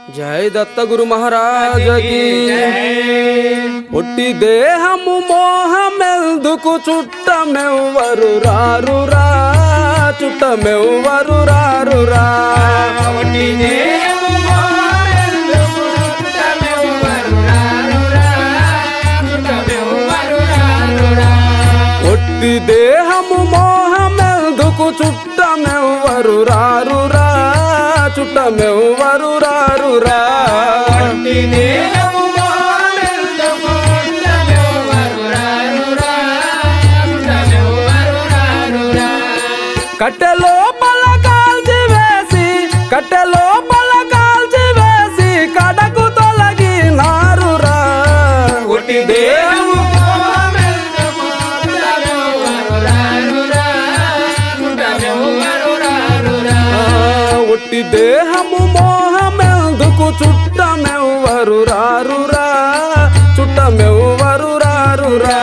జై దత్త గురు మహారాజకి ఒట్టి దేహము మోహమెల్దుకు చుట్టమెవ్వరు రారురా చుట్టమెవ్వరు రారురా ఒట్టి దేహము మోహమెల్దుకు చుట్టమెవ్వరు రారురా చుట్టమెవ్వరు రారురా కట్టెలో పల కాల్చి వేసి కట్టెలో పల కాల్చి వేసి కడకు తొలగి నారురా ఒట్టి దేహము ఆ, ఒట్టి దేహము మోహమెందుకు చుట్టమెవ్వరు రారురా చుట్టమెవ్వరు రారురా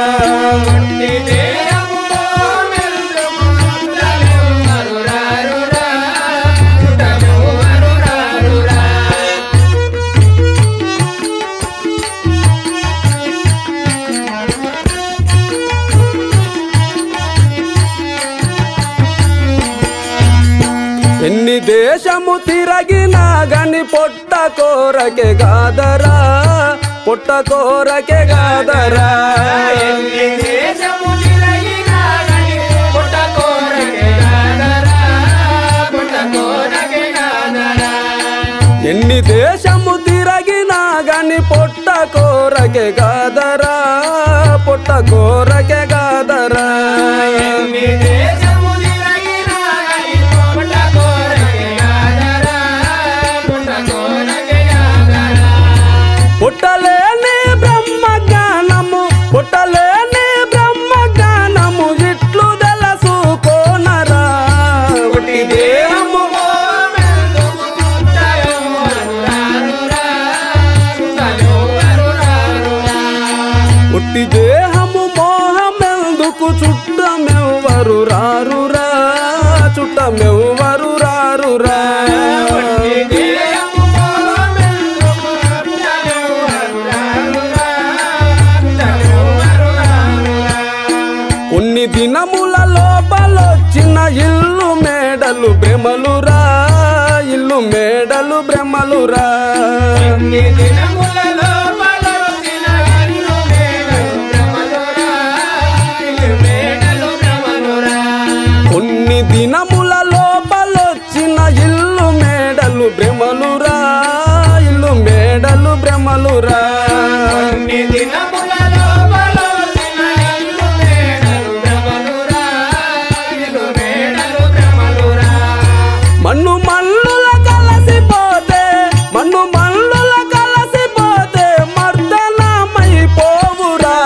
ఎన్ని దేశము తిరగినా గని పొట్ట కోరకే గాదరా పొట్ట కోరకే గాదరా ఎన్ని దేశము తిరగినా గని పొట్ట కోరకే గాదరా పొట్ట కోరకే గాదరా పుట్టలేని బ్రహ్మ జ్ఞానము పుట్టలేని బ్రహ్మ జ్ఞానము ఇట్లు తెలుసుకోనరా ఒకటి దేహము పుట్టి దేహము మోహమెందుకు చుట్టమెవ్వరు రారురా చుట్టమెవ్వరు రారురా కొన్ని దినముల లోపలొచ్చిన ఇల్లు మేడలు భ్రమలురా ఇల్లు మేడలు భ్రమలురా కొన్ని దినముల లోపలొచ్చిన ఇల్లు మేడలు భ్రమలురా ఇల్లు మేడలు భ్రమలురా మన్ను మల్లుల కలసిపోతే మన్ను మల్లుల కలసిపోతే మర్దనమై పోవురా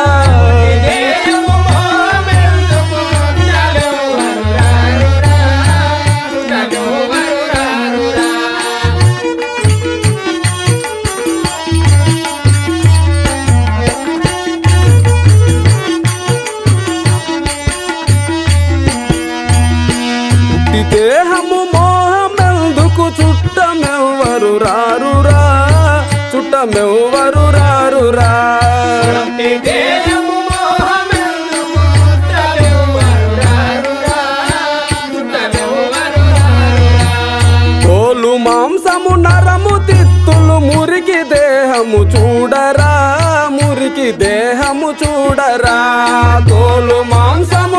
పుట్టి దేహము మోహమెందుకు చుట్టమెవ్వరు రారురా చుట్టమెవ్వరు రారురా తోలు మాంసము నరము తిత్తులు మురికి దేహము చూడరా మురికి దేహము చూడరా తోలు మాంసము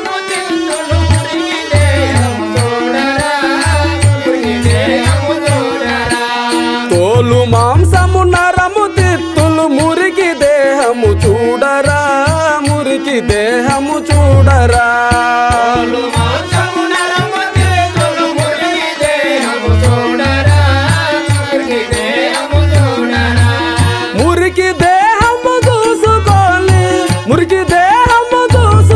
తోలు మాంసము నరము తిత్తులు మురికి దేహము చూడరా మురికి దేహము చూడరా మురికి దేహము చూసుకొని మురికి దేహము చూసుకొని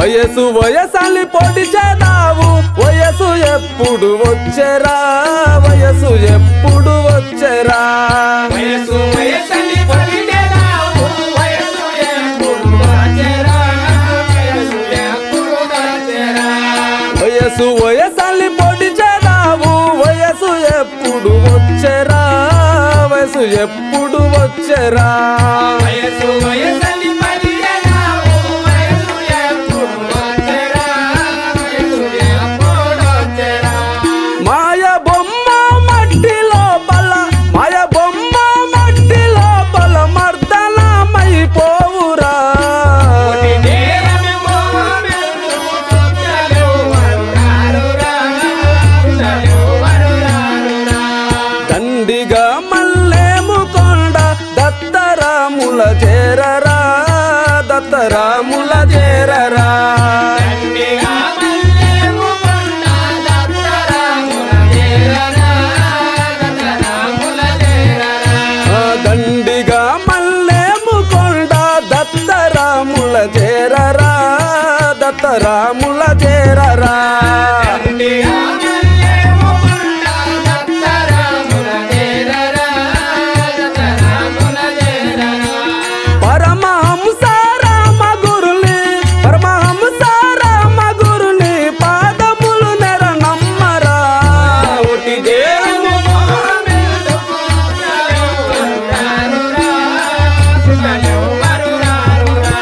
వయసు వయసాన్ని పొడి చేదావు వయసు ఎప్పుడు వచ్చెరా వయసు ఎప్పుడు వచ్చెరా వయసు వయసని పొగిడేదావు, వయసు ఎప్పుడు వచ్చెరా, వయసు ఎప్పుడు వచ్చెరా. వయసు వయసాన్ని పొడి చేదావు వయసు ఎప్పుడు వచ్చెరా వయసు ఎప్పుడు వచ్చెరా వయసు వయసని పొగిడేదావు, వయసు ఎప్పుడు వచ్చెరా, వయసు ఎప్పుడు వచ్చెరా. మాయ బొమ్మ మట్టి లోపల మాయ బొమ్మ మట్టి లోపల మర్దనమైపోవురా కోటి నేరమే మోహమెందుకు చుట్టలు వరురారురా, చుట్టలు వరురారురా. దండిగా మల్లేము కొండ దత్తరాముల చేరరా దత్తరాముల చేరరా దండిగా మల్లెము కొండ దత్తరాముల చేరరా, దత్తరాముల చేరరా. ఆ దండిగా మల్లేము కొండ దత్తరాముల చేరరా దత్తరాముల చేరరా దండిగా మల్లెము కొండ దత్తరాముల చేరరా, దత్తరాముల చేరరా. పరమహంస రామ గురుని పరమహంస రామ గురుని పాదములు నెర నమ్మరా ఒకటి దేవు మోహమెందుకు చుట్టలు వరురారురా, చుట్టలు వరురారురా.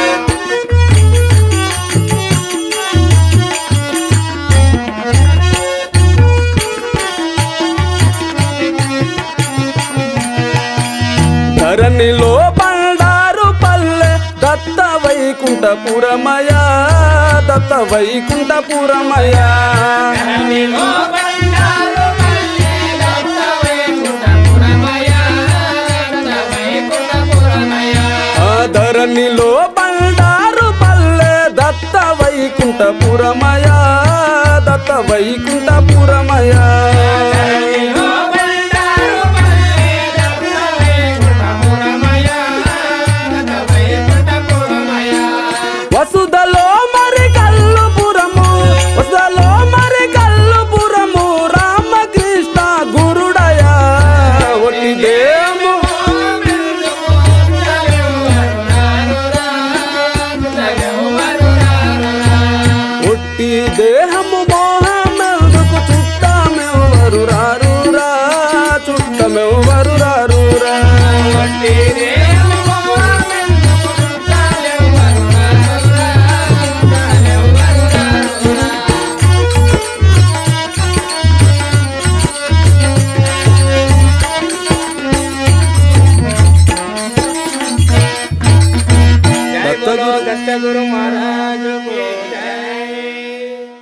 ధరణిలో బండారు పల్లె దత్త వైకుంఠపురమయ దత్త వైకుంఠపురమయ ధరణిలో బండారు మల్లె దత్త వైకుంఠపురమయ, దత్త వైకుంఠపురమయ. ఆ ధరణిలో బండారు పల్లె దత్త వైకుంఠపురమయ దత్త వైకుంఠపురమయ